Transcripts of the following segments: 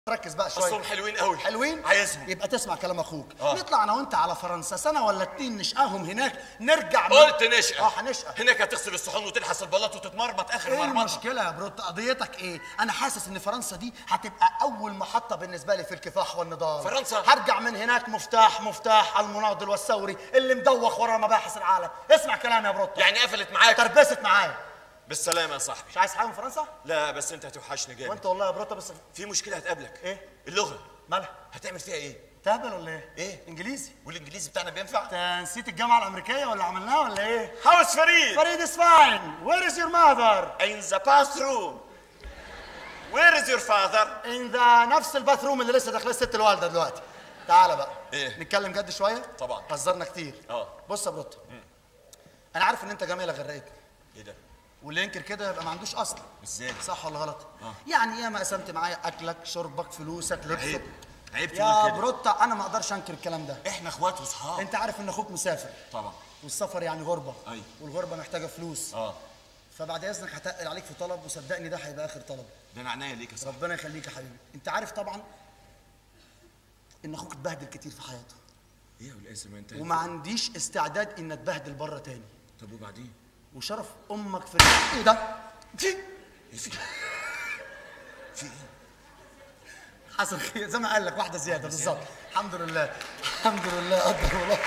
ركز بقى شويه اصلهم حلوين قوي حلوين عايزهم يبقى تسمع كلام اخوك آه. نطلع انا وانت على فرنسا سنه ولا اتنين نشقاهم هناك نرجع من- قلت نشأة اه هنشقى هناك هتغسل الصحون وتلحس البلاط وتتمرمط اخر ايه مرمطه المشكلة يا بروت قضيتك ايه؟ أنا حاسس إن فرنسا دي هتبقى أول محطة بالنسبة لي في الكفاح والنضال فرنسا؟ هرجع من هناك مفتاح مفتاح المناضل والثوري اللي مدوخ ورا مباحث العالم اسمع كلامي يا بروت يعني قفلت معاك تربست معايا بالسلامه يا صاحبي مش عايز حاجة من فرنسا؟ لا بس انت هتوحشني جامد وأنت والله يا بروت بس في مشكله هتقابلك إيه؟ اللغه مالها؟ هتعمل فيها ايه تهبل ولا إيه؟ إيه؟ إنجليزي والانجليزي بتاعنا بينفع أنت نسيت الجامعة الأمريكية ولا عملناها ولا إيه؟ هاوس فريد فريد is fine Where is your mother? in the bathroom where is your father in the نفس الباث روم اللي لسه داخله الست الوالده دلوقتي تعالى بقى إيه؟ نتكلم جد شويه طبعا. هزرنا كتير اه. بص يا بروتو انا عارف ان انت جميله غرقتني ايه ده واللي ينكر كده يبقى ما عندوش اصل ازاي صح ولا غلط اه. يعني ياما قسمت معايا اكلك شربك فلوسك لبسك عيب عيب يا تقول كده بروتا انا ما اقدرش انكر الكلام ده احنا اخوات واصحاب انت عارف ان اخوك مسافر طبعا والسفر يعني غربه أيوة. والغربه محتاجه فلوس اه فبعد اذنك هتقل عليك في طلب وصدقني ده هيبقى اخر طلب ده انا عناية ليك يا صاحبي ربنا يخليك يا حبيبي انت عارف طبعا ان اخوك اتبهدل كتير في حياته ايه يا والقاسم انت وما عنديش استعداد ان اتبهدل بره تاني طب وبعدين وشرف امك في ايه ده في ايه في في ايه حصل خير زي ما قال لك واحده زياده بالظبط الحمد لله الحمد لله قدر الله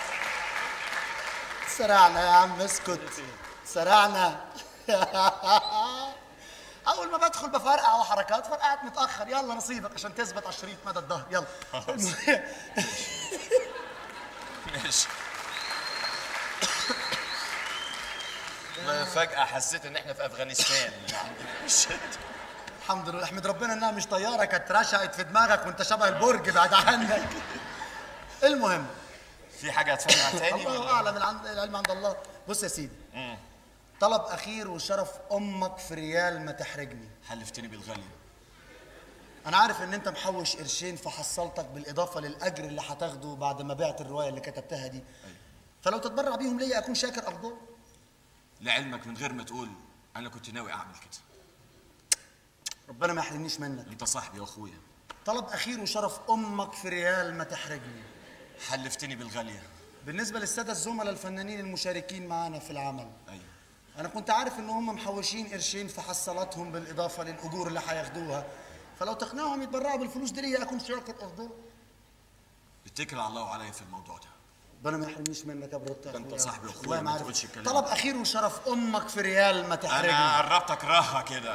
سرعنا يا عم اسكت سرعنا اول ما بدخل بفرقع وحركات فرقعت متاخر يلا نصيبك عشان تثبت على الشريط مدى الظهر يلا ماشي ما فجأة حسيت ان احنا في افغانستان يعني شت. الحمد لله احمد ربنا انها مش طياره كانت رشقت في دماغك وانت شبه البرج بعد عنك المهم في حاجة هتفهمها تاني الله ولا اعلم العن- العلم عند الله بص يا سيدي طلب اخير وشرف امك في ريال ما تحرجني حلفتني بالغالية انا عارف ان انت محوش قرشين فحصلتك بالاضافه للاجر اللي هتاخده بعد ما بعت الروايه اللي كتبتها دي فلو تتبرع بيهم ليا اكون شاكر افضل لعلمك من غير ما تقول انا كنت ناوي اعمل كده ربنا ما يحرمنيش منك انت صاحبي واخويا طلب اخير وشرف امك في ريال ما تحرجني حلفتني بالغالية بالنسبه للساده الزملاء الفنانين المشاركين معانا في العمل ايوه انا كنت عارف ان هم محوشين قرشين في حصلاتهم بالاضافه للاجور اللي هياخدوها فلو تقنعهم يتبرعوا بالفلوس دي ليا اكون شاكر افضل اتكل على الله وعليا في الموضوع ده ربنا ما يحرمنيش منك يا بروتا ده انت أخويا. صاحبي واخويا، والله ما عارف. تقولش الكلام طلب ده. اخير وشرف امك في ريال ما تحرجني انا قربتك راها كده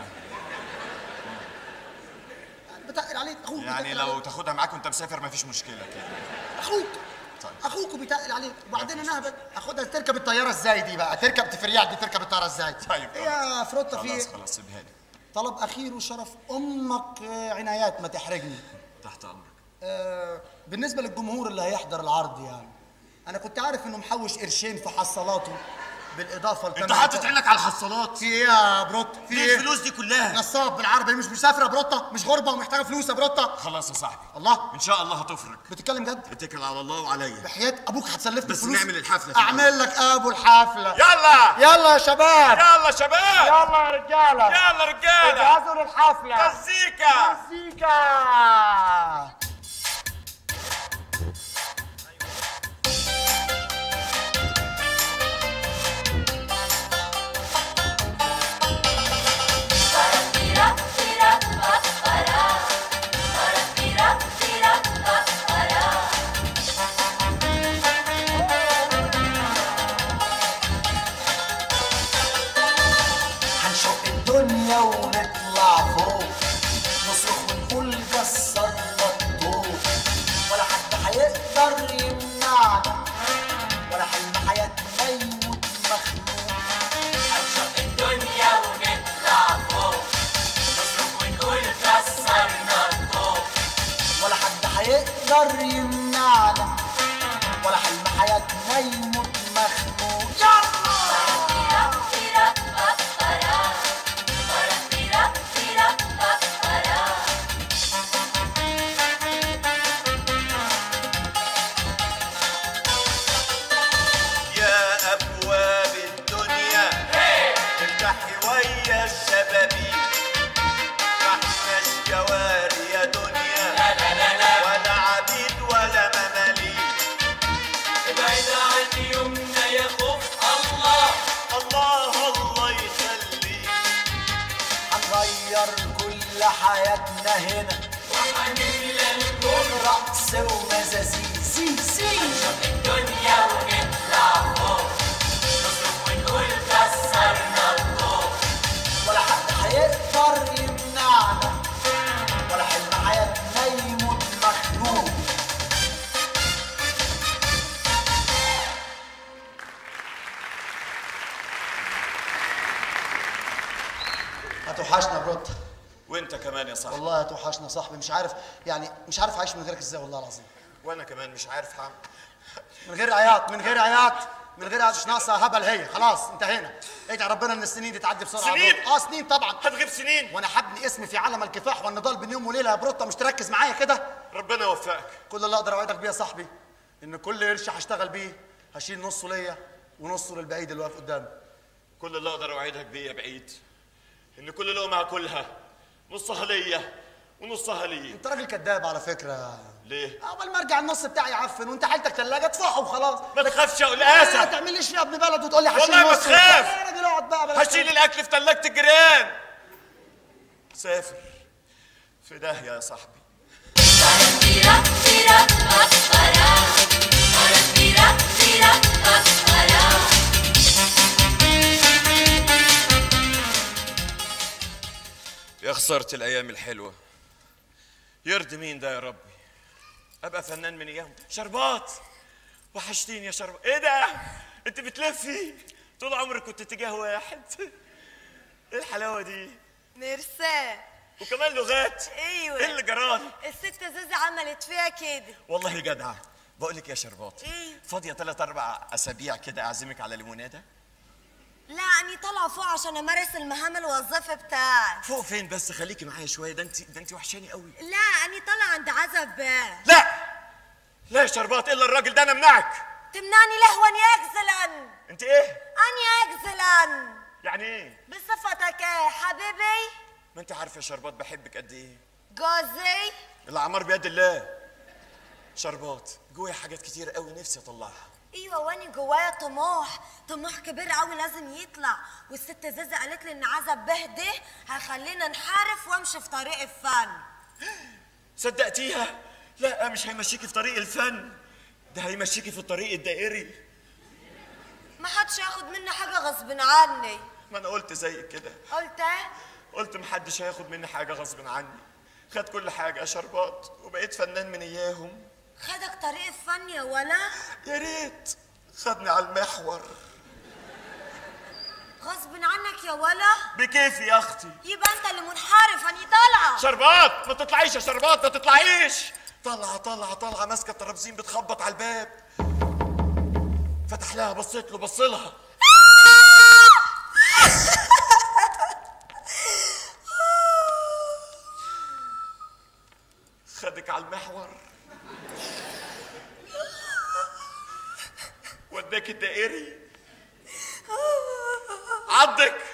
بتقل عليك اخوك يعني بيتقل لو عليك. تاخدها معاك وانت مسافر مفيش مشكلة كده اخوك طيب. اخوك بيتقل عليك وبعدين انا بت- اخدها تركب الطياره ازاي دي بقى تركب تفريع دي تركب الطياره ازاي طيب ايه يا فروتا في خلاص إيه؟ خلاص سيبها لي طلب اخير وشرف امك آه، عنايات ما تحرجني تحت امرك آه، بالنسبه للجمهور اللي هيحضر العرض يعني انا كنت عارف انه محوش قرشين في حصالاته بالاضافه انت لتمن- حاطط عينك على الحصالات في ايه يا بروتا في ايه ايه الفلوس دي كلها نصاب بالعربي مش مسافره يا بروتا مش غربه ومحتاجه فلوس يا بروتا خلاص يا صاحبي الله ان شاء الله هتفرج بتتكلم جد اتكل على الله وعليا بحياه ابوك هتسلفني بس الفلوس نعمل الحفلة في الأول. اعمل لك ابو الحفله يلا يلا يا شباب يلا شباب يلا يا رجاله يلا رجاله اجهزوا للحفله مزيكا مزيكا هنشق الدنيا ونطلع فوق نصرخ ونقول كسرنا الطوق ولا حد هيقدر يمنعنا ولا حلم حياتنا يموت مخنوق هنشق الدنيا ونطلع فوق نصرخ ونقول كسرنا الطوق ولا حد هيقدر يمنعنا ولا حلم حياتنا يموت مخنوق يلا يا ابواب الدنيا افتحي ويا الشبابيك احنا الجواري يا دنيا هس ومزازيزي سي سي الدنيا ونطلع فوق نصرخ ونقول كسرنا الضوء ولا حد هيقدر يمنعنا ولا حلم حياتنا يموت مخنوق هتوحشنا بروتا وانت كمان يا صاحبي والله هتوحشنا صاحبي مش عارف يعني مش عارف اعيش من غيرك ازاي والله العظيم وانا كمان مش عارف هعمل من غير عياط من غير عياط من غير عياط مش ناقصه هبل هي خلاص انتهينا ادعي ربنا ان السنين دي تعدي بسرعه يا سنين؟ بروتا. اه سنين طبعا هتغيب سنين وانا حبني اسمي في عالم الكفاح والنضال بين يوم وليله يا بروتا مش تركز معايا كده ربنا يوفقك كل اللي اقدر اوعدك بيه يا صاحبي ان كل قرش هشتغل بيه هشيل نصه ليا ونصه للبعيد اللي واقف قدامي كل اللي اقدر اوعدك بيه يا بعيد ان كل لقمه هاكلها نصها ليا ونصها لي انت راجل كذاب على فكره ليه؟ اول ما ارجع النص بتاعي يعفن وانت حالتك ثلاجه ادفعه وخلاص ما تخافش يا ما قلقاسه تعمليش فيها ابن بلد وتقول لي هشيل والله ما نصه. تخاف. يا راجل اقعد بقى بلاش هشيل الاكل في ثلاجه الجيران سافر في داهيه يا صاحبي تيرا تيرا مسخرة تيرا تيرا مسخرة يا خسارة الأيام الحلوة يرضي مين ده يا ربي أبقى فنان من أيام شربات وحشتيني يا شربات إيه ده؟ أنت بتلفي طول عمرك كنت اتجاه واحد إيه الحلاوة دي؟ ميرسي وكمان لغات ايوه إيه اللي جرالي؟ الست زوزة عملت فيها كده والله جدعة بقول لك يا شربات إيه؟ فاضية ثلاث أربع أسابيع كده أعزمك على ليمونادة لا أني طالعة فوق عشان أمارس المهام الوظيفة بتاعي فوق فين بس خليكي معايا شوية ده أنت ده أنت وحشاني قوي لا أني طالعة عند عزب باه لا لا يا شربات إلا الراجل ده أنا أمنعك تمنعني لهوا أني أجزلن أنت إيه؟ أني أجزلن يعني إيه؟ بصفتك إيه حبيبي ما أنت عارفة يا شربات بحبك قد إيه؟ جوزي الأعمار بيد الله شربات جوايا حاجات كتير قوي نفسي أطلعها ايوه واني جوايا طموح طموح كبير قوي لازم يطلع والست زازة قالت لي ان عزب به ده هيخلينا نحارف وامشي في طريق الفن صدقتيها؟ لا مش هيمشيكي في طريق الفن ده هيمشيكي في الطريق الدائري ما حدش ياخد مني حاجه غصب عني ما أنا قلت زيك كده قلت ايه قلت محدش هياخد مني حاجة غصب عني خد كل حاجة يا شربات وبقيت فنان من إياهم خدك طريق الفن يا ولا يا ريت خدني على المحور غصب عنك يا ولا بكيفي يا أختي يبقى انت اللي منحرف اني طالعه شربات ما تطلعيش يا شربات ما تطلعيش طلعة طلعة طلعة ماسكة الترابزين بتخبط على الباب فتح لها بصيت له بص لها خدك على المحور وداك الدائري عضك